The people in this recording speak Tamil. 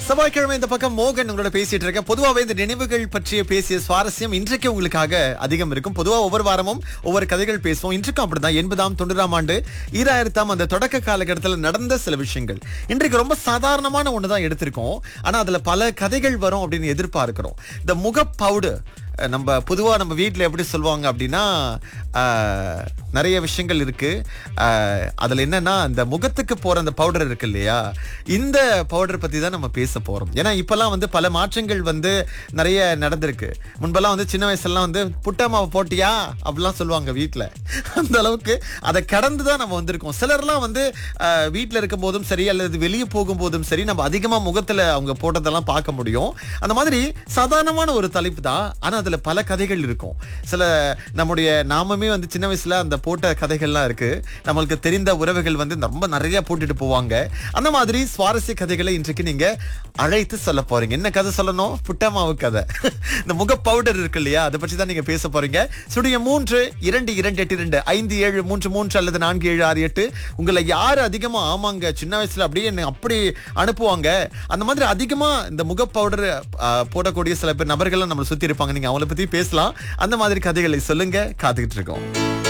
செவ்வாய்க்கிழமை இந்த பக்கம் மோகன் உங்களோட பேசிட்டு இருக்கேன் பொதுவாகவே இந்த நினைவுகள் பற்றிய பேசிய சுவாரஸ்யம் இன்றைக்கு உங்களுக்காக அதிகம் இருக்கும் பொதுவா ஒவ்வொரு வாரமும் ஒவ்வொரு கதைகள் பேசுவோம் இன்றைக்கும் அப்படிதான் எண்பதாம் தொண்ணூறாம் ஆண்டு ஈராயிரத்தாம் அந்த தொடக்க காலகட்டத்தில் நடந்த சில விஷயங்கள் இன்றைக்கு ரொம்ப சாதாரணமான ஒன்று தான் எடுத்திருக்கோம் ஆனா அதுல பல கதைகள் வரும் அப்படின்னு எதிர்பார்க்கிறோம் இந்த முக பவுடர் நம்ம பொதுவா நம்ம வீட்டில் எப்படி சொல்லுவாங்க அப்படின்னா ஆஹ், நிறைய விஷயங்கள் இருக்கு ஆஹ், அதுல என்னன்னா அந்த முகத்துக்கு போற அந்த பவுடர் இருக்கு இல்லையா இந்த பவுடர் பத்தி தான் நம்ம பேச போறோம் ஏன்னா இப்பெல்லாம் வந்து பல மாற்றங்கள் வந்து நிறைய நடந்திருக்கு முன்பெல்லாம் வந்து சின்ன வயசுலாம் வந்து புட்டா மாவு போட்டியா அப்படிலாம் சொல்லுவாங்க வீட்டில் அந்த அளவுக்கு அதை கடந்து தான் நம்ம வந்திருக்கோம் சிலர்லாம் வந்து ஆஹ், வீட்ல இருக்கும் போதும் சரி அல்லது வெளியே போகும்போதும் சரி நம்ம அதிகமா முகத்துல அவங்க போட்டதெல்லாம் பார்க்க முடியும் அந்த மாதிரி சாதாரணமான ஒரு தலைப்பு தான் ஆனா அதுல பல கதைகள் இருக்கும் சில நம்முடைய நாமமே வந்து சின்ன வயசுல அந்த போட்ட கதைகள்லாம் இருக்கு நம்மளுக்கு தெரிந்த உறவுகள் வந்து ரொம்ப நிறைய போட்டுட்டு போவாங்க அந்த மாதிரி சுவாரஸ்ய கதைகளை இன்றைக்கு நீங்க அழைத்து சொல்ல போறீங்க என்ன கதை சொல்லணும் புட்டமாவு கதை இந்த முக பவுடர் இருக்கு இல்லையா அதை பற்றி தான் நீங்க பேச போறீங்க சுடிய மூன்று இரண்டு இரண்டு எட்டு இரண்டு ஐந்து ஏழு மூன்று மூன்று அல்லது நான்கு ஏழு ஆறு எட்டு உங்களை யார் அதிகமா ஆமாங்க சின்ன வயசுல அப்படியே என்னை அப்படி அனுப்புவாங்க அந்த மாதிரி அதிகமா இந்த முக பவுடர் போடக்கூடிய சில பேர் நபர்கள் நம்ம சுத்தி இருப்பாங்க நீங்க அவங்கள பத்தி பேசலாம் அந்த மாதிரி கதைகளை சொல்லுங்க காத்துக்கிட்டு இருக்கோம்